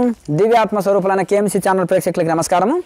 దివ్యాత్మ స్వరూపులైన KMC channel ప్రేక్షకులకి నమస్కారము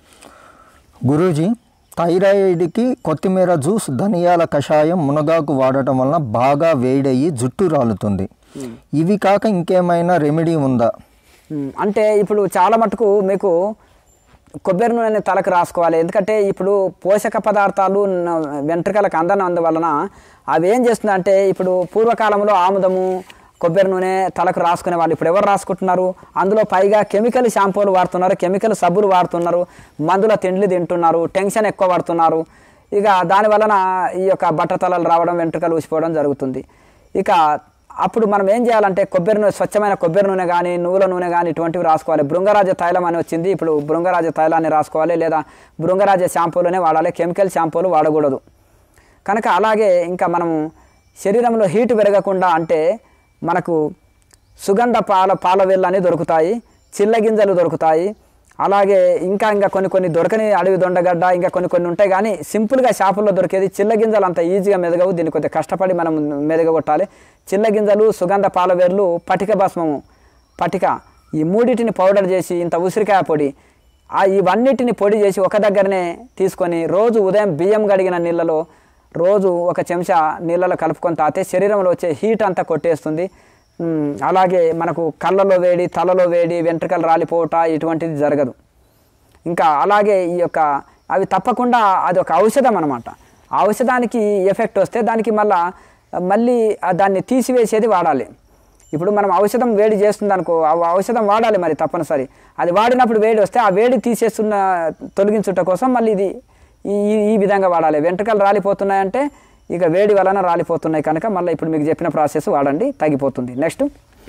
గురూజీ థైరాయిడ్కి కొత్తిమీర జ్యూస్ ధనియాల కషాయం మునగాకు వాడటం వలన బాగా వేడయ్యి జుట్టు రాలుతుంది ఇవి కాక ఇంకేమైనా రెమెడీ ఉందా ఉమ్, అంటే ఇప్పుడు చాలా మటుకు మీకు కొబ్బరి నూనె తలకు రాసుకోవాలి ఎందుకంటే ఇప్పుడు పోషక పదార్థాలు న- వెంట్రుకలకు అందనందువలన అవి ఏం చేస్తుందంటే ఇప్పుడు పూర్వకాలంలో ఆముదము కొబ్బరి నూనె తలకు రాసుకునే వాళ్ళు ఇప్పుడు ఎవరు రాసుకుంటున్నారు అందులో పైగా కెమికల్ షాంపూలు వాడుతున్నారు కెమికల్ సబ్బులు వాడుతున్నారు మందుల తిండ్లు తింటున్నారు టెన్షన్ ఎక్కువ పడుతున్నారు ఇక దాని వలన ఈ యొక్క బట్టతలలు రావడం వెంట్రుకలు ఊసిపోవడం జరుగుతుంది ఇక అప్పుడు మనం ఏం చేయాలంటే కొబ్బరి నూనె స్వచ్ఛమైన కొబ్బరి నూనె కానీ నువ్వుల నూనె కానీ ఇటువంటివి రాసుకోవాలి బృంగరాజ తైలం అని వచ్చింది ఇప్పుడు బృంగరాజ తైలాన్ని రాసుకోవాలి లేదా బృంగరాజ షాంపూలనే వాడాలి కెమికల్ షాంపూలు వాడకూడదు కనుక అలాగే ఇంకా మనం శరీరంలో హీట్ పెరగకుండా అంటే మనకు సుగంధ పాల పాల అని దొరుకుతాయి చిల్లగింజలు దొరుకుతాయి అలాగే ఇంకా ఇంకా కొన్ని కొన్ని దొరకని అడవి దొండగడ్డ ఇంకా కొన్ని కొన్ని ఉంటాయి కానీ సింపుల్గా షాపుల్లో దొరికేది చిల్లగింజలు అంత ఈజీగా మెదగవు దీన్ని కొద్దిగా కష్టపడి మనం మెదగొట్టాలి చిల్లగింజలు సుగంధ పాలవేర్లు పటిక భస్మము పటిక ఈ మూడింటిని పౌడర్ చేసి ఇంత ఉసిరికాయ పొడి ఆ ఇవన్నిటిని పొడి చేసి ఒక దగ్గరనే తీసుకొని రోజు ఉదయం బియ్యం గడిగిన నీళ్ళలో రోజు ఒక చెంచా నీళ్ళలో కలుపుకొని తాగితే శరీరంలో వచ్చే హీట్ అంతా కొట్టేస్తుంది ఉమ్, అలాగే మనకు కళ్ళలో వేడి తలలో వేడి వెంట్రుకలు రాలిపోవట ఇటువంటిది జరగదు ఇంకా అలాగే ఈ యొక్క అవి తప్పకుండా అది ఒక ఔషధం అనమాట ఆ ఔషధానికి ఎఫెక్ట్ వస్తే దానికి మళ్ళా మళ్ళీ ఆ దాన్ని తీసివేసేది వాడాలి ఇప్పుడు మనం ఔషధం వేడి చేస్తుంది అనుకో ఆ ఔషధం వాడాలి మరి తప్పనిసరి అది వాడినప్పుడు వేడి వస్తే ఆ వేడి తీసేస్తున్న తొలగించుట కోసం మళ్ళీ ఇది ఈ ఈ- ఈ విధంగా వాడాలి వెంట్రుకలు రాలిపోతున్నాయంటే ఇక వేడి వలన రాలిపోతున్నాయి కనుక మళ్ళీ ఇప్పుడు మీకు చెప్పిన ప్రాసెస్ వాడండి తగ్గిపోతుంది నెక్స్ట్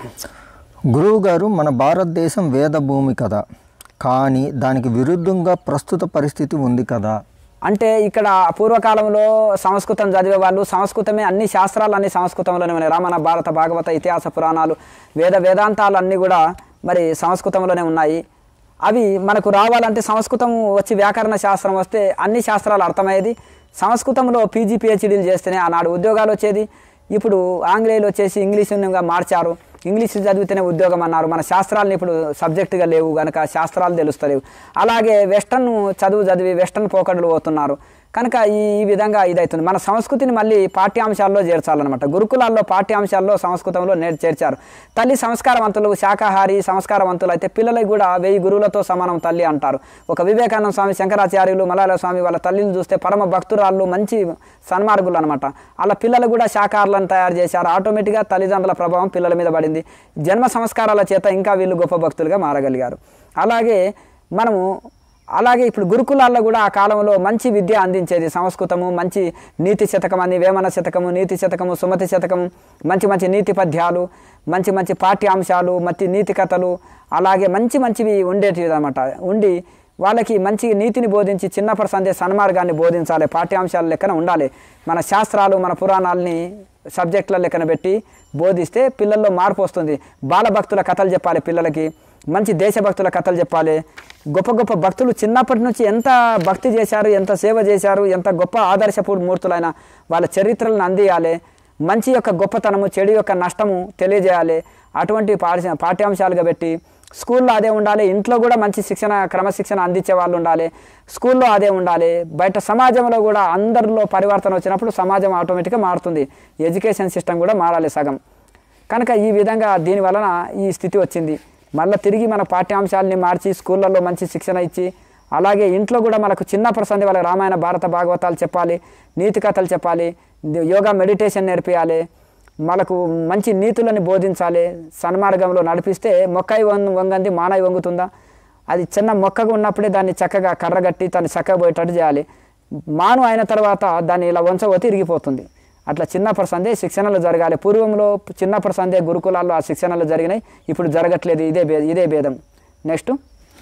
గురువు గారు మన భారతదేశం వేద భూమి కదా కానీ దానికి విరుద్ధంగా ప్రస్తుత పరిస్థితి ఉంది కదా అంటే ఇక్కడ పూర్వకాలంలో సంస్కృతం చదివే వాళ్ళు సంస్కృతమే అన్ని శాస్త్రాలు అన్ని సంస్కృతంలోనే ఉన్నాయి రామణ భారత భాగవత ఇతిహాస పురాణాలు వేద వేదాంతాలు అన్నీ కూడా మరి సంస్కృతంలోనే ఉన్నాయి అవి మనకు రావాలంటే సంస్కృతం వచ్చి వ్యాకరణ శాస్త్రం వస్తే అన్ని శాస్త్రాలు అర్థమయ్యేది సంస్కృతంలో పీజీ పిహెచ్డీలు చేస్తేనే ఆనాడు ఉద్యోగాలు వచ్చేది ఇప్పుడు ఆంగ్లేయులు వచ్చేసి ఇంగ్లీషుగా మార్చారు ఇంగ్లీష్ చదివితేనే ఉద్యోగం అన్నారు మన శాస్త్రాలను ఇప్పుడు సబ్జెక్టుగా లేవు కనుక శాస్త్రాలు తెలుస్తలేవు అలాగే వెస్టర్న్ చదువు చదివి వెస్టర్న్ పోకడలు పోతున్నారు కనుక ఈ ఈ విధంగా ఇదవుతుంది మన సంస్కృతిని మళ్ళీ పాఠ్యాంశాల్లో చేర్చాలన్నమాట గురుకులాల్లో పాఠ్యాంశాల్లో సంస్కృతంలో నే చేర్చారు తల్లి సంస్కారవంతులు శాకాహారి సంస్కారవంతులు అయితే పిల్లలకు కూడా వెయ్యి గురువులతో సమానం తల్లి అంటారు ఒక వివేకానంద స్వామి శంకరాచార్యులు మలాల స్వామి వాళ్ళ తల్లిని చూస్తే పరమ భక్తురాళ్ళు మంచి సన్మార్గులు అనమాట వాళ్ళ పిల్లలు కూడా శాకాహారులను తయారు చేశారు ఆటోమేటిక్గా తల్లిదండ్రుల ప్రభావం పిల్లల మీద పడింది జన్మ సంస్కారాల చేత ఇంకా వీళ్ళు గొప్ప భక్తులుగా మారగలిగారు అలాగే మనము అలాగే ఇప్పుడు గురుకులాల్లో కూడా ఆ కాలంలో మంచి విద్య అందించేది సంస్కృతము మంచి నీతి శతకం అని వేమన శతకము నీతి శతకము సుమతి శతకము మంచి మంచి నీతి పద్యాలు మంచి మంచి పాఠ్యాంశాలు మంచి నీతి కథలు అలాగే మంచి మంచివి ఉండేటివి అనమాట ఉండి వాళ్ళకి మంచి నీతిని బోధించి చిన్నప్పటి సందే సన్మార్గాన్ని బోధించాలి పాఠ్యాంశాల లెక్కన ఉండాలి మన శాస్త్రాలు మన పురాణాలని సబ్జెక్టుల లెక్కన పెట్టి బోధిస్తే పిల్లల్లో మార్పు వస్తుంది బాలభక్తుల కథలు చెప్పాలి పిల్లలకి మంచి దేశభక్తుల కథలు చెప్పాలి గొప్ప గొప్ప భక్తులు చిన్నప్పటి నుంచి ఎంత భక్తి చేశారు ఎంత సేవ చేశారు ఎంత గొప్ప ఆదర్శపూర్ మూర్తులైన వాళ్ళ చరిత్రలను అందియాలి మంచి యొక్క గొప్పతనము చెడు యొక్క నష్టము తెలియజేయాలి అటువంటి పాఠ్య పాఠ్యాంశాలుగా పెట్టి స్కూల్లో అదే ఉండాలి ఇంట్లో కూడా మంచి శిక్షణ క్రమశిక్షణ అందించే వాళ్ళు ఉండాలి స్కూల్లో అదే ఉండాలి బయట సమాజంలో కూడా అందరిలో పరివర్తన వచ్చినప్పుడు సమాజం ఆటోమేటిక్గా మారుతుంది ఎడ్యుకేషన్ సిస్టమ్ కూడా మారాలి సగం కనుక ఈ విధంగా దీని వలన ఈ స్థితి వచ్చింది మళ్ళీ తిరిగి మన పాఠ్యాంశాలని మార్చి స్కూళ్ళల్లో మంచి శిక్షణ ఇచ్చి అలాగే ఇంట్లో కూడా మనకు చిన్నప్పటి సంది వాళ్ళకి రామాయణ భారత భాగవతాలు చెప్పాలి నీతి కథలు చెప్పాలి ది- యోగా మెడిటేషన్ నేర్పియాలి మనకు మంచి నీతులని బోధించాలి సన్మార్గంలో నడిపిస్తే మొక్కై వంగ వంగంది మానై వంగుతుందా అది చిన్న మొక్కగా ఉన్నప్పుడే దాన్ని చక్కగా కర్రగట్టి దాన్ని చక్కగా పోయేటట్టు చేయాలి మాను అయిన తర్వాత దాన్ని ఇలా వంచబోతే ఇరిగిపోతుంది అట్లా చిన్నప్పటి సందే శిక్షణలు జరగాలి పూర్వంలో చిన్నప్పటి సందే గురుకులాల్లో ఆ శిక్షణలు జరిగినాయి ఇప్పుడు జరగట్లేదు ఇదే భే ఇదే భేదం నెక్స్ట్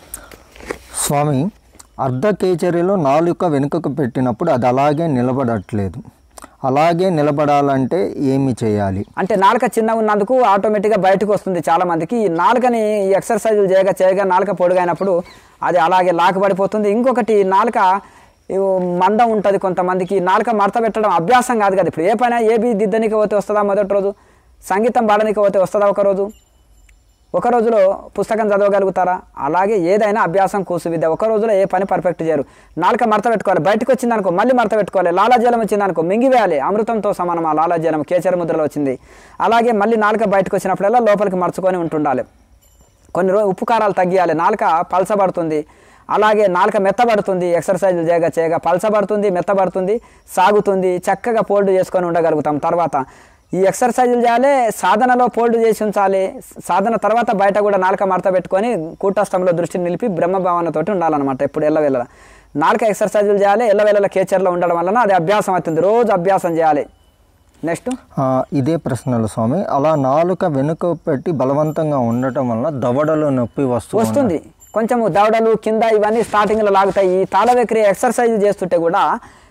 స్వామి అర్ధకేచరిలో నాలుక వెనుకకు పెట్టినప్పుడు అది అలాగే నిలబడట్లేదు అలాగే నిలబడాలంటే ఏమి చేయాలి అంటే నాలుక చిన్న ఉన్నందుకు ఆటోమేటిక్గా బయటకు వస్తుంది చాలా మందికి ఈ నాలుకని ఈ ఎక్సర్సైజులు చేయగా చేయగా నాలుక పొడుగైనప్పుడు అది అలాగే లాక్ పడిపోతుంది ఇంకొకటి నాలుక ఈ మందం ఉంటుంది కొంతమందికి నాలుక మడత పెట్టడం అభ్యాసం కాదు కదా ఇప్పుడు ఏ పైన ఏ బి దిద్దనికి పోతే వస్తుందా మొదటి రోజు సంగీతం పాడడానికి పోతే వస్తుందా ఒక రోజు ఒక రోజులో పుస్తకం చదవగలుగుతారా అలాగే ఏదైనా అభ్యాసం కూసు విద్య ఒక రోజులో ఏ పని పర్ఫెక్ట్ చేయరు నాలుక మడత పెట్టుకోవాలి బయటకు వచ్చిందనుకో మళ్ళీ మడత పెట్టుకోవాలి లాలాజలం వచ్చిందనుకో మింగివేయాలి అమృతంతో సమానం ఆ లాలాజలం కేచర ముద్రలో వచ్చింది అలాగే మళ్ళీ నాలుక బయటకు వచ్చినప్పుడల్లా లోపలికి మర్చుకొని ఉంటుండాలి కొన్ని రోజు ఉప్పు కారాలు తగ్గియాలి నాలుక పలసబడుతుంది అలాగే నాలుక మెత్తబడుతుంది ఎక్సర్సైజులు చేయగా చేయగా పలసబడుతుంది మెత్తబడుతుంది సాగుతుంది చక్కగా ఫోల్డ్ చేసుకొని ఉండగలుగుతాం తర్వాత ఈ ఎక్సర్సైజులు చేయాలి సాధనలో ఫోల్డ్ చేసి ఉంచాలి సాధన తర్వాత బయట కూడా నాలుక మడత పెట్టుకొని కూటస్థంలో దృష్టిని నిలిపి బ్రహ్మభావనతోటి ఉండాలన్నమాట ఎప్పుడు ఎల్లవేళ నాలుక ఎక్సర్సైజులు చేయాలి ఎల్లవేళల కేచర్లో ఉండడం వలన అది అభ్యాసం అవుతుంది రోజు అభ్యాసం చేయాలి నెక్స్ట్ ఆ, ఇదే ప్రశ్నలు స్వామి అలా నాలుక వెనుక పెట్టి బలవంతంగా ఉండటం వల్ల దవడలో నొప్పి వస్తుంది వస్తుంది కొంచెము దవడలు కింద ఇవన్నీ స్టార్టింగ్లో లాగుతాయి ఈ తాళవేక్రియ ఎక్సర్సైజ్ చేస్తుంటే కూడా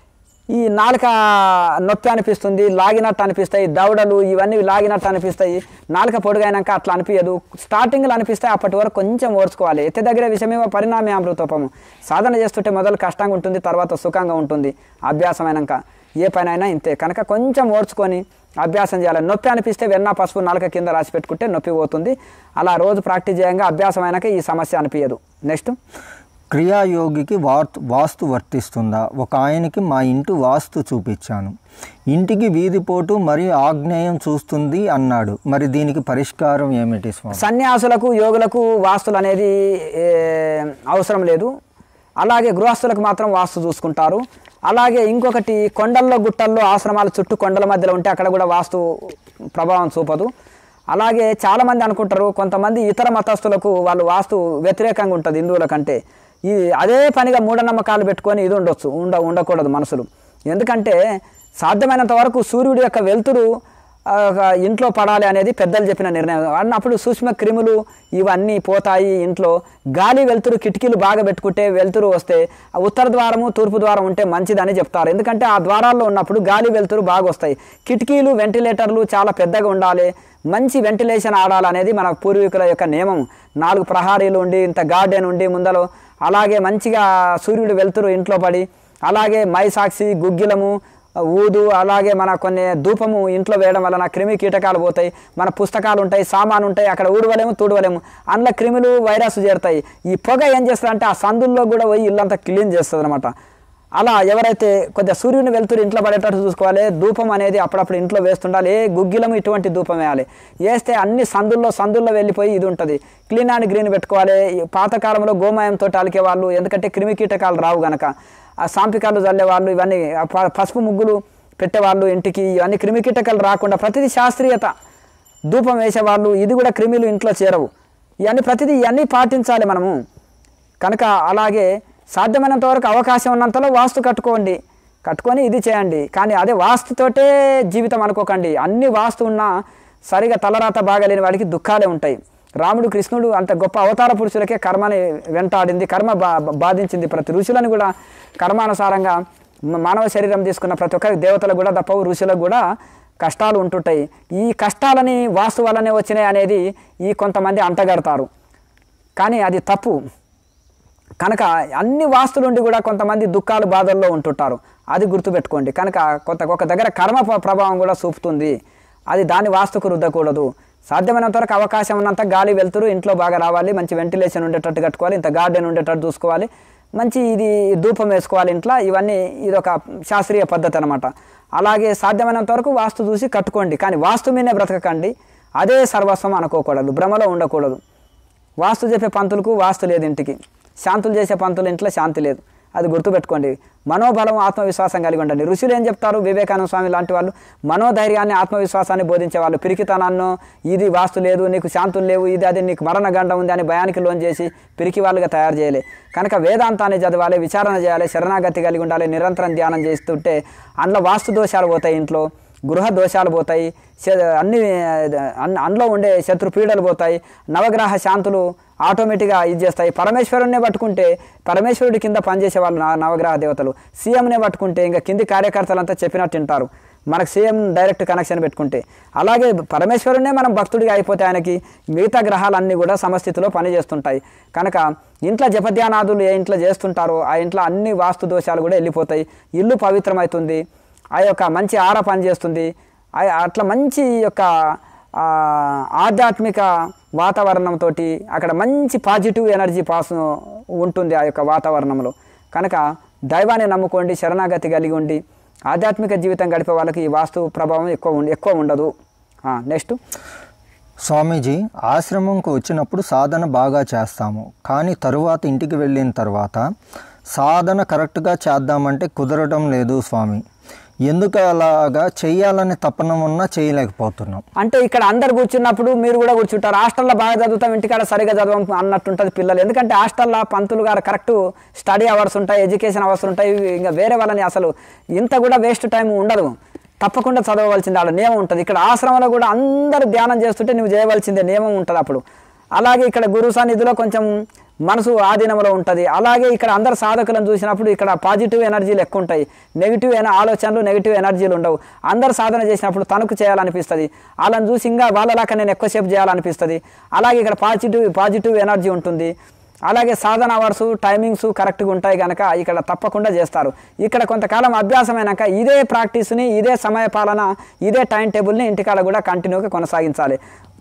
ఈ నాలుక నొప్పి అనిపిస్తుంది లాగినట్టు అనిపిస్తాయి దవడలు ఇవన్నీ లాగినట్టు అనిపిస్తాయి నాలుక పొడుగైనాక అట్లా అనిపించదు స్టార్టింగ్లో అనిపిస్తాయి అప్పటి వరకు కొంచెం ఓర్చుకోవాలి ఎత్తి దగ్గర విషయమేమో పరిణామే అమృతోపము సాధన చేస్తుంటే మొదలు కష్టంగా ఉంటుంది తర్వాత సుఖంగా ఉంటుంది అభ్యాసమైనాక ఏ పని అయినా ఇంతే కనుక కొంచెం ఓర్చుకొని అభ్యాసం చేయాలి నొప్పి అనిపిస్తే వెన్న పసుపు నాలుక కింద రాసి పెట్టుకుంటే నొప్పి పోతుంది అలా రోజు ప్రాక్టీస్ చేయంగా అభ్యాసం అయినాక ఈ సమస్య అనిపించదు నెక్స్ట్ క్రియాయోగికి వాస్తు వాస్తు వర్తిస్తుందా ఒక ఆయనకి మా ఇంటి వాస్తు చూపించాను ఇంటికి వీధిపోటు మరియు ఆగ్నేయం చూస్తుంది అన్నాడు మరి దీనికి పరిష్కారం ఏమిటి స్వామి సన్యాసులకు యోగులకు వాస్తులు అనేది ఏ, అవసరం లేదు అలాగే గృహస్థులకు మాత్రం వాస్తు చూసుకుంటారు అలాగే ఇంకొకటి కొండల్లో గుట్టల్లో ఆశ్రమాల చుట్టూ కొండల మధ్యలో ఉంటే అక్కడ కూడా వాస్తు ప్రభావం చూపదు అలాగే చాలామంది అనుకుంటారు కొంతమంది ఇతర మతస్థులకు వాళ్ళు వాస్తు వ్యతిరేకంగా ఉంటుంది హిందువుల కంటే ఈ అదే పనిగా మూఢనమ్మకాలు పెట్టుకొని ఇది ఉండొచ్చు ఉండ ఉండకూడదు మనసులు ఎందుకంటే సాధ్యమైనంత వరకు సూర్యుడి యొక్క వెలుతురు ఆ, ఒక ఇంట్లో పడాలి అనేది పెద్దలు చెప్పిన నిర్ణయం అన్నప్పుడు సూక్ష్మ క్రిములు ఇవన్నీ పోతాయి ఇంట్లో గాలి వెలుతురు కిటికీలు బాగా పెట్టుకుంటే వెలుతురు వస్తే ఆ ఉత్తర ద్వారము తూర్పు ద్వారం ఉంటే మంచిదని చెప్తారు ఎందుకంటే ఆ ద్వారాల్లో ఉన్నప్పుడు గాలి వెలుతురు బాగా వస్తాయి కిటికీలు వెంటిలేటర్లు చాలా పెద్దగా ఉండాలి మంచి వెంటిలేషన్ ఆడాలనేది మన పూర్వీకుల యొక్క నియమం నాలుగు ప్రహారీలు ఉండి ఇంత గార్డెన్ ఉండి ముందలో అలాగే మంచిగా సూర్యుడు వెలుతురు ఇంట్లో పడి అలాగే మైసాక్షి గుగ్గిలము ఊదు అలాగే మన కొన్ని ధూపము ఇంట్లో వేయడం వలన క్రిమి కీటకాలు పోతాయి మన పుస్తకాలు ఉంటాయి సామాను ఉంటాయి అక్కడ ఊడవలేము తూడవలేము అందులో క్రిములు వైరస్ చేరుతాయి ఈ పొగ ఏం చేస్తారంటే ఆ సందుల్లో కూడా పోయి ఇల్లంతా క్లీన్ చేస్తుంది అనమాట అలా ఎవరైతే కొద్దిగా సూర్యుని వెళ్తురు ఇంట్లో పడేటట్టు చూసుకోవాలి ధూపం అనేది అప్పుడప్పుడు ఇంట్లో వేస్తుండాలి ఏ గుగ్గిలము ఇటువంటి ధూపం వేయాలి వేస్తే అన్ని సందుల్లో సందుల్లో వెళ్ళిపోయి ఇది ఉంటుంది క్లీన్ అండ్ గ్రీన్ పెట్టుకోవాలి ఈ పాతకాలంలో గోమయంతో అలికే వాళ్ళు ఎందుకంటే క్రిమి కీటకాలు రావు గనక ఆ సాంపికాలు చల్లే వాళ్ళు ఇవన్నీ ఆ ప- పసుపు ముగ్గులు పెట్టేవాళ్ళు ఇంటికి ఇవన్నీ క్రిమి కీటకాలు రాకుండా ప్రతిదీ శాస్త్రీయత ధూపం వేసేవాళ్ళు ఇది కూడా క్రిమిలు ఇంట్లో చేరవు ఇవన్నీ ప్రతిదీ ఇవన్నీ పాటించాలి మనము కనుక అలాగే సాధ్యమైనంత వరకు అవకాశం ఉన్నంతలో వాస్తు కట్టుకోండి కట్టుకొని ఇది చేయండి కానీ అదే వాస్తుతోటే జీవితం అనుకోకండి అన్ని వాస్తు ఉన్నా సరిగా తలరాత బాగలేని వాడికి దుఃఖాలే ఉంటాయి రాముడు కృష్ణుడు అంత గొప్ప అవతార పురుషులకే కర్మని వెంటాడింది కర్మ బా బాధించింది ప్రతి ఋషులను కూడా కర్మానుసారంగా మ- మానవ శరీరం తీసుకున్న ప్రతి ఒక్క దేవతలకు కూడా తప్పవు ఋషులకు కూడా కష్టాలు ఉంటుంటాయి ఈ కష్టాలని వాస్తు వల్లనే వచ్చినాయి అనేది ఈ కొంతమంది అంటగడతారు కానీ అది తప్పు కనుక అన్ని వాస్తులుండి కూడా కొంతమంది దుఃఖాలు బాధల్లో ఉంటుంటారు అది గుర్తుపెట్టుకోండి కనుక కొంత ఒక దగ్గర కర్మ ప్ర- ప్రభావం కూడా చూపుతుంది అది దాని వాస్తుకు రుద్దకూడదు సాధ్యమైనంత వరకు అవకాశం ఉన్నంత గాలి వెళ్తురు ఇంట్లో బాగా రావాలి మంచి వెంటిలేషన్ ఉండేటట్టు కట్టుకోవాలి ఇంత గార్డెన్ ఉండేటట్టు చూసుకోవాలి మంచి ఇది ధూపం వేసుకోవాలి ఇంట్లో ఇవన్నీ ఇది ఒక శాస్త్రీయ పద్ధతి అనమాట అలాగే సాధ్యమైనంత వరకు వాస్తు చూసి కట్టుకోండి కానీ వాస్తు మీదనే బ్రతకకండి అదే సర్వస్వం అనుకోకూడదు భ్రమలో ఉండకూడదు వాస్తు చెప్పే పంతులకు వాస్తు లేదు ఇంటికి శాంతులు చేసే పంతులు ఇంట్లో శాంతి లేదు అది గుర్తుపెట్టుకోండి మనోబలం ఆత్మవిశ్వాసం కలిగి ఉండండి ఋషులు ఏం చెప్తారు వివేకానంద స్వామి లాంటి వాళ్ళు మనోధైర్యాన్ని ఆత్మవిశ్వాసాన్ని బోధించే వాళ్ళు పిరికితనాన్నో ఇది వాస్తు లేదు నీకు శాంతులు లేవు ఇది అది నీకు మరణ గండ ఉంది అని భయానికి లోన్ చేసి పిరికి వాళ్ళుగా తయారు చేయలే కనుక వేదాంతాన్ని చదవాలి విచారణ చేయాలి శరణాగతి కలిగి ఉండాలి నిరంతరం ధ్యానం చేస్తుంటే అందులో వాస్తు దోషాలు పోతాయి ఇంట్లో గృహ దోషాలు పోతాయి శ- అన్ని అన్ని- అందులో ఉండే శత్రు పీడలు పోతాయి నవగ్రహ శాంతులు ఆటోమేటిక్గా ఇది చేస్తాయి పరమేశ్వరుణ్ణే పట్టుకుంటే పరమేశ్వరుడి కింద పనిచేసే వాళ్ళు నా- నవగ్రహ దేవతలు సీఎంనే పట్టుకుంటే ఇంకా కింది కార్యకర్తలంతా చెప్పినట్టు వింటారు మనకు సీఎం డైరెక్ట్ కనెక్షన్ పెట్టుకుంటే అలాగే పరమేశ్వరునే మనం భక్తుడిగా అయిపోతే ఆయనకి మిగతా గ్రహాలన్నీ కూడా సమస్థితిలో పనిచేస్తుంటాయి కనుక ఇంట్లో జపధ్యానాదులు ఏ ఇంట్లో చేస్తుంటారో ఆ ఇంట్లో అన్ని వాస్తు దోషాలు కూడా వెళ్ళిపోతాయి ఇల్లు పవిత్రమవుతుంది ఆ యొక్క మంచి ఆర పనిచేస్తుంది ఆ- అట్లా మంచి యొక్క ఆ, ఆధ్యాత్మిక వాతావరణంతో అక్కడ మంచి పాజిటివ్ ఎనర్జీ పాస్ ఉంటుంది ఆ యొక్క వాతావరణంలో కనుక దైవాన్ని నమ్ముకోండి శరణాగతి కలిగి ఉండి ఆధ్యాత్మిక జీవితం గడిపే వాళ్ళకి ఈ వాస్తు ప్రభావం ఎక్కువ ఉం- ఎక్కువ ఉండదు నెక్స్ట్ స్వామీజీ ఆశ్రమంకు వచ్చినప్పుడు సాధన బాగా చేస్తాము కానీ తరువాత ఇంటికి వెళ్ళిన తర్వాత సాధన కరెక్ట్గా చేద్దామంటే కుదరటం లేదు స్వామి ఎందుకు అలాగా చెయ్యాలని తపన ఉన్నా చేయలేకపోతున్నాం అంటే ఇక్కడ అందరు కూర్చున్నప్పుడు మీరు కూడా కూర్చుంటారు హాస్టల్లో బాగా చదువుతాం ఇంటికాడ సరిగా చదవం అన్నట్టుంటుంది పిల్లలు ఎందుకంటే హాస్టల్లో పంతులు గారు కరెక్ట్ స్టడీ అవర్స్ ఉంటాయి ఎడ్యుకేషన్ అవర్స్ ఉంటాయి ఇంకా వేరే వాళ్ళని అసలు ఇంత కూడా వేస్ట్ టైం ఉండదు తప్పకుండా చదవవలసింది ఆడ నియమం ఉంటుంది ఇక్కడ ఆశ్రమంలో కూడా అందరూ ధ్యానం చేస్తుంటే నువ్వు చేయవలసిందే నియమం ఉంటుంది అప్పుడు అలాగే ఇక్కడ గురు సన్నిధిలో కొంచెం మనసు ఆధీనంలో ఉంటుంది అలాగే ఇక్కడ అందరు సాధకులను చూసినప్పుడు ఇక్కడ పాజిటివ్ ఎనర్జీలు ఎక్కువ ఉంటాయి నెగిటివ్ ఎన ఆలోచనలు నెగిటివ్ ఎనర్జీలు ఉండవు అందరు సాధన చేసినప్పుడు తనకు చేయాలనిపిస్తుంది వాళ్ళని చూసి ఇంకా వాళ్ళలాగా నేను ఎక్కువసేపు చేయాలనిపిస్తుంది అలాగే ఇక్కడ పాజిటివ్ పాజిటివ్ ఎనర్జీ ఉంటుంది అలాగే సాధన అవర్స్ టైమింగ్స్ కరెక్ట్గా ఉంటాయి కనుక ఇక్కడ తప్పకుండా చేస్తారు ఇక్కడ కొంతకాలం అభ్యాసమైనాక ఇదే ప్రాక్టీస్ని ఇదే సమయ పాలన ఇదే టైం టేబుల్ని ఇంటికాడ కూడా కంటిన్యూగా కొనసాగించాలి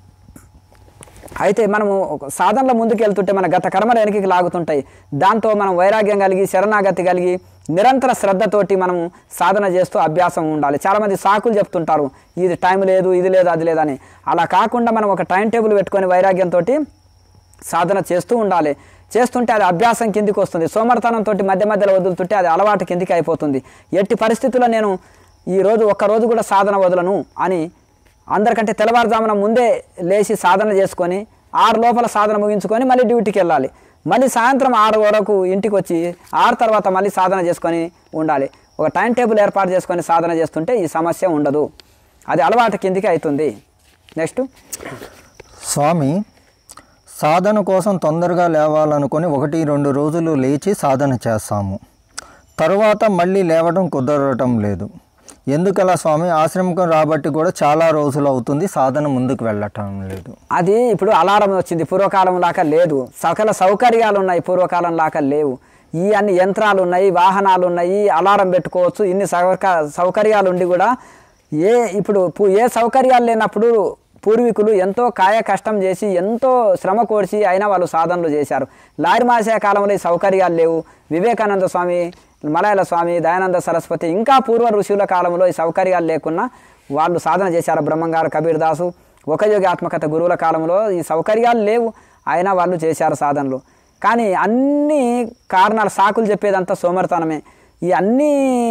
అయితే మనము ఒక సాధనలో ముందుకు వెళ్తుంటే మన గత కర్మలు వెనక్కి లాగుతుంటాయి దాంతో మనం వైరాగ్యం కలిగి శరణాగతి కలిగి నిరంతర శ్రద్ధతోటి మనము సాధన చేస్తూ అభ్యాసం ఉండాలి చాలామంది సాకులు చెప్తుంటారు ఇది టైం లేదు ఇది లేదు అది లేదని అలా కాకుండా మనం ఒక టైం టేబుల్ పెట్టుకొని వైరాగ్యంతో సాధన చేస్తూ ఉండాలి చేస్తుంటే అది అభ్యాసం కిందికి వస్తుంది సోమర్తనంతో మధ్య మధ్యలో వదులుతుంటే అది అలవాటు కిందికి అయిపోతుంది ఎట్టి పరిస్థితుల్లో నేను ఈ రోజు ఒక్క రోజు కూడా సాధన వదలను అని అందరికంటే తెల్లవారుజామున ముందే లేచి సాధన చేసుకొని ఆరు లోపల సాధన ముగించుకొని మళ్ళీ డ్యూటీకి వెళ్ళాలి మళ్ళీ సాయంత్రం ఆరు వరకు ఇంటికి వచ్చి ఆరు తర్వాత మళ్ళీ సాధన చేసుకొని ఉండాలి ఒక టైం టేబుల్ ఏర్పాటు చేసుకొని సాధన చేస్తుంటే ఈ సమస్య ఉండదు అది అలవాటు కిందికి అవుతుంది నెక్స్ట్ స్వామి సాధన కోసం తొందరగా లేవాలనుకొని ఒకటి రెండు రోజులు లేచి సాధన చేస్తాము తరువాత మళ్ళీ లేవడం కుదరటం లేదు ఎందుకలా స్వామి ఆశ్రమకం రాబట్టి కూడా చాలా రోజులు అవుతుంది సాధన ముందుకు వెళ్ళటం లేదు అది ఇప్పుడు అలారం వచ్చింది పూర్వకాలం లాగా లేదు సకల సౌకర్యాలు ఉన్నాయి పూర్వకాలం లాగా లేవు ఈ అన్ని యంత్రాలు ఉన్నాయి వాహనాలు ఉన్నాయి అలారం పెట్టుకోవచ్చు ఇన్ని సౌక సౌకర్యాలు ఉండి కూడా ఏ ఇప్పుడు పు- ఏ సౌకర్యాలు లేనప్పుడు పూర్వీకులు ఎంతో కాయ కష్టం చేసి ఎంతో శ్రమ కోర్చి అయినా వాళ్ళు సాధనలు చేశారు లారి మాసే కాలంలో ఈ సౌకర్యాలు లేవు వివేకానంద స్వామి మలయాళ స్వామి దయానంద సరస్వతి ఇంకా పూర్వ ఋషుల కాలంలో ఈ సౌకర్యాలు లేకున్నా వాళ్ళు సాధన చేశారు బ్రహ్మంగారు కబీర్ దాసు ఒక యోగి ఆత్మకథ గురువుల కాలంలో ఈ సౌకర్యాలు లేవు అయినా వాళ్ళు చేశారు సాధనలు కానీ అన్ని కారణాలు సాకులు చెప్పేదంతా సోమర్తనమే ఈ అన్ని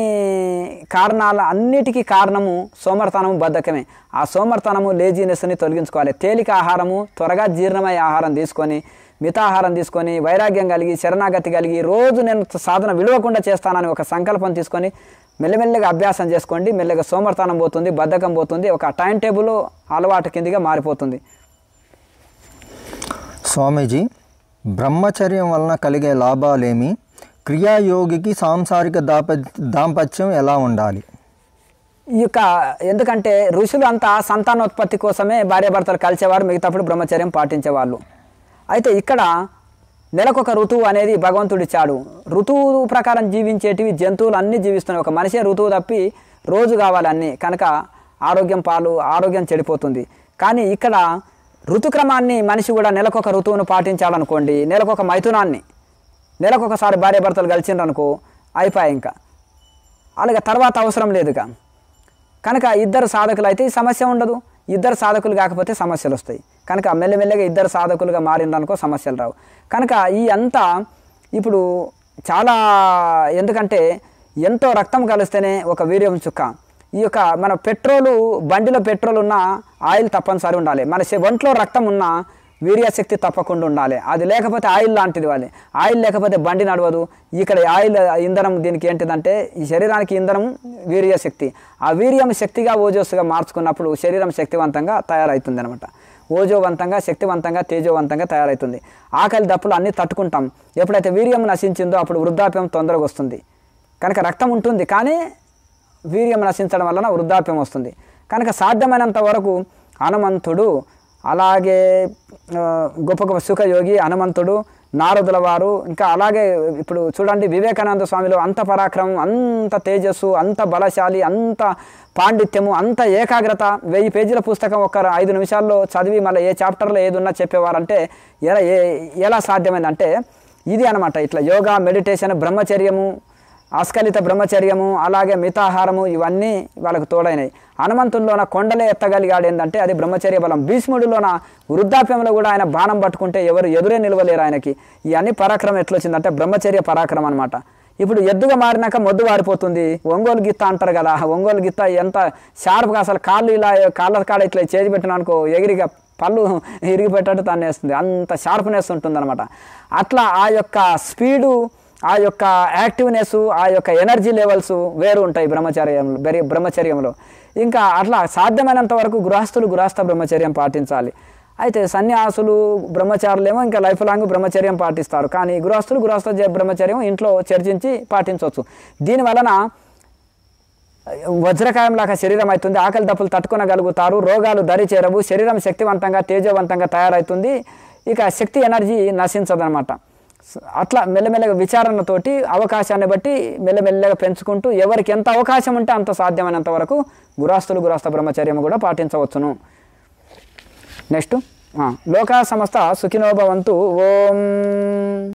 కారణాల అన్నిటికీ కారణము సోమర్తనము బద్ధకమే ఆ సోమర్తనము లేజీనెస్ని తొలగించుకోవాలి తేలిక ఆహారము త్వరగా జీర్ణమయ్యే ఆహారం తీసుకొని మితాహారం తీసుకొని వైరాగ్యం కలిగి శరణాగతి కలిగి రోజు నేను సాధన విలువకుండా చేస్తానని ఒక సంకల్పం తీసుకొని మెల్లమెల్లగా అభ్యాసం చేసుకోండి మెల్లగా సోమర్తనం పోతుంది బద్ధకం పోతుంది ఒక టైం టేబుల్ అలవాటు కిందిగా మారిపోతుంది స్వామీజీ బ్రహ్మచర్యం వలన కలిగే లాభాలేమి క్రియాయోగికి సాంసారిక దాప దాంపత్యం ఎలా ఉండాలి ఈ యొక్క ఎందుకంటే ఋషులు అంతా సంతానోత్పత్తి కోసమే భార్యాభర్తలు కలిసేవారు మిగతాప్పుడు బ్రహ్మచర్యం పాటించేవాళ్ళు అయితే ఇక్కడ నెలకొక ఋతువు అనేది భగవంతుడు ఇచ్చాడు ఋతువు ప్రకారం జీవించేటివి జంతువులు అన్నీ జీవిస్తున్నాయి ఒక మనిషే ఋతువు తప్పి రోజు కావాలి అన్నీ కనుక ఆరోగ్యం పాలు ఆరోగ్యం చెడిపోతుంది కానీ ఇక్కడ ఋతుక్రమాన్ని మనిషి కూడా నెలకొక ఋతువును పాటించాలనుకోండి నెలకొక మైథునాన్ని నెలకొకసారి భార్యాభర్తలు కలిసిండ్రనుకో అయిపోయాయి ఇంకా అలాగే తర్వాత అవసరం లేదుగా కనుక ఇద్దరు సాధకులు అయితే ఈ సమస్య ఉండదు ఇద్దరు సాధకులు కాకపోతే సమస్యలు వస్తాయి కనుక మెల్లమెల్లగా ఇద్దరు సాధకులుగా మారిందనుకో సమస్యలు రావు కనుక ఈ అంతా ఇప్పుడు చాలా ఎందుకంటే ఎంతో రక్తం కలిస్తేనే ఒక వీర్యం చుక్క ఈ యొక్క మన పెట్రోలు బండిలో పెట్రోల్ ఉన్న ఆయిల్ తప్పనిసరి ఉండాలి మన శ- ఒంట్లో రక్తం ఉన్న వీర్యశక్తి తప్పకుండా ఉండాలి అది లేకపోతే ఆయిల్ లాంటిది వాళ్ళు ఆయిల్ లేకపోతే బండి నడవదు ఇక్కడ ఆయిల్ ఇంధనం దీనికి ఏంటిదంటే ఈ శరీరానికి ఇంధనం వీర్యశక్తి ఆ వీర్యం శక్తిగా ఓజోస్గా మార్చుకున్నప్పుడు శరీరం శక్తివంతంగా తయారవుతుంది అనమాట ఓజోవంతంగా శక్తివంతంగా తేజోవంతంగా తయారవుతుంది ఆకలి దప్పులు అన్నీ తట్టుకుంటాం ఎప్పుడైతే వీర్యం నశించిందో అప్పుడు వృద్ధాప్యం తొందరగా వస్తుంది కనుక రక్తం ఉంటుంది కానీ వీర్యం నశించడం వలన వృద్ధాప్యం వస్తుంది కనుక సాధ్యమైనంత వరకు హనుమంతుడు అలాగే ఆ, గొప్ప గొప్ప సుఖయోగి హనుమంతుడు నారదుల వారు ఇంకా అలాగే ఇప్పుడు చూడండి వివేకానంద స్వామిలో అంత పరాక్రమం అంత తేజస్సు అంత బలశాలి అంత పాండిత్యము అంత ఏకాగ్రత వెయ్యి పేజీల పుస్తకం ఒక ఐదు నిమిషాల్లో చదివి మళ్ళీ ఏ చాప్టర్లో ఏది ఉన్నా చెప్పేవారంటే ఎలా ఏ ఎలా సాధ్యమైందంటే ఇది అనమాట ఇట్లా యోగా మెడిటేషన్ బ్రహ్మచర్యము అస్కలిత బ్రహ్మచర్యము అలాగే మితాహారము ఇవన్నీ వాళ్ళకు తోడైనాయి హనుమంతుల్లోన కొండలే ఎత్తగలిగాడు ఏంటంటే అది బ్రహ్మచర్య బలం భీష్ముడిలోన వృద్ధాప్యంలో కూడా ఆయన బాణం పట్టుకుంటే ఎవరు ఎదురే నిలవలేరు ఆయనకి ఇవన్నీ పరాక్రమం ఎట్లొచ్చిందంటే బ్రహ్మచర్య పరాక్రమం అనమాట ఇప్పుడు ఎద్దుగా మారినాక మొద్దు వారిపోతుంది ఒంగోలు గిత్త అంటారు కదా ఒంగోలు గిత్త ఎంత షార్ప్గా అసలు కాళ్ళు ఇలా కాళ్ళ కాడ ఇట్లా చేతి పెట్టిన అనుకో ఎగిరిగా పళ్ళు ఇరిగిపెట్టట్టు తన్నేస్తుంది అంత షార్ప్నెస్ ఉంటుంది అనమాట అట్లా ఆ యొక్క స్పీడు ఆ యొక్క యాక్టివ్నెస్ ఆ యొక్క ఎనర్జీ లెవెల్స్ వేరు ఉంటాయి బ్రహ్మచర్యంలో బెరి బ్రహ్మచర్యంలో ఇంకా అట్లా సాధ్యమైనంత వరకు గృహస్థులు గృహస్థ బ్రహ్మచర్యం పాటించాలి అయితే సన్యాసులు బ్రహ్మచారులేమో ఇంకా లైఫ్ లాంగ్ బ్రహ్మచర్యం పాటిస్తారు కానీ గృహస్థులు గృహస్థ జ- బ్రహ్మచర్యం ఇంట్లో చర్చించి పాటించవచ్చు దీని వలన వజ్రకాయంలాగా శరీరం అవుతుంది ఆకలి దప్పులు తట్టుకొనగలుగుతారు రోగాలు దరి చేరవు శరీరం శక్తివంతంగా తేజవంతంగా తయారవుతుంది ఇక శక్తి ఎనర్జీ నశించదనమాట అట్లా మెల్లమెల్లగా విచారణతోటి అవకాశాన్ని బట్టి మెల్లమెల్లగా పెంచుకుంటూ ఎవరికి ఎంత అవకాశం ఉంటే అంత సాధ్యమైనంత వరకు గురాస్తులు గురాస్త బ్రహ్మచర్యం కూడా పాటించవచ్చును నెక్స్ట్ లోకా సమస్త సుఖినోభవంతు ఓం